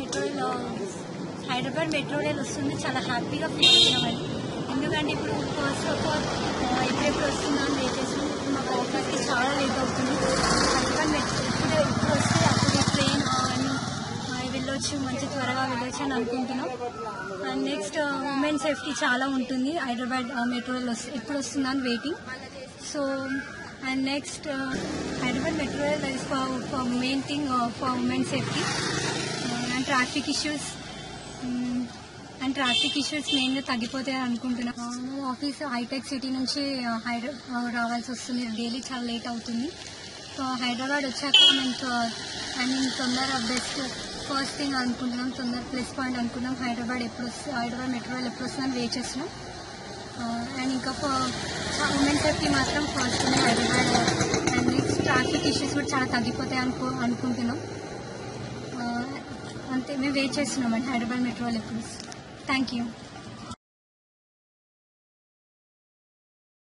metro rail Hyderabad metro rail వస్తుంది చాలా హ్యాపీగా ఫీల్ అవుతున్నామండి ఎందుకంటే ఇప్పుడు ఫస్ట్ ఆఫ్ ఆల్ ఎప్పుడెప్పుడు వస్తుందా అని వెయిట్ చేస్తున్నాం ఇప్పుడు మాకు ఆఫీస్కి చాలా లేట్ అవుతుంది హైదరాబాద్ మెట్రో ఇప్పుడు ఎప్పుడు వస్తే అప్పుడు ట్రైన్ అని వెళ్ళొచ్చు మంచి త్వరగా వెళ్ళొచ్చు అని అనుకుంటున్నాం అండ్ నెక్స్ట్ ఉమెన్ సేఫ్టీ చాలా ఉంటుంది హైదరాబాద్ మెట్రో రైల్ వస్తు ఎప్పుడు వస్తుందా అని waiting so and next Hyderabad metro rail is for for main thing for women safety and traffic issues and traffic issues మెయిన్గా తగ్గిపోతాయి అనుకుంటున్నాను ఆఫీస్ హైటెక్ సిటీ నుంచి హైదరాబాద్ రావాల్సి వస్తుంది డైలీ చాలా లేట్ అవుతుంది సో హైదరాబాద్ వచ్చాక మేము ఐ మీన్ తొందర బెస్ట్ ఫస్ట్ థింగ్ అనుకుంటున్నాం తొందర ప్లస్ పాయింట్ అనుకున్నాం హైదరాబాద్ ఎప్పుడు వస్తుంది హైదరాబాద్ మెట్రో రైల్ ఎప్పుడు వస్తుందని వెయిట్ చేస్తున్నాం అండ్ ఇంకా ఉమెన్ సేఫ్టీ మాత్రం ఫస్ట్ ఉంది Hyderabad and next traffic issues కూడా చాలా తగ్గిపోతాయి అనుకో అనుకుంటున్నాం ఆ, అంతే మేము వెయిట్ చేస్తున్నామండి హైదరాబాద్ మెట్రో రైల్ ఎప్పుడు థ్యాంక్ యూ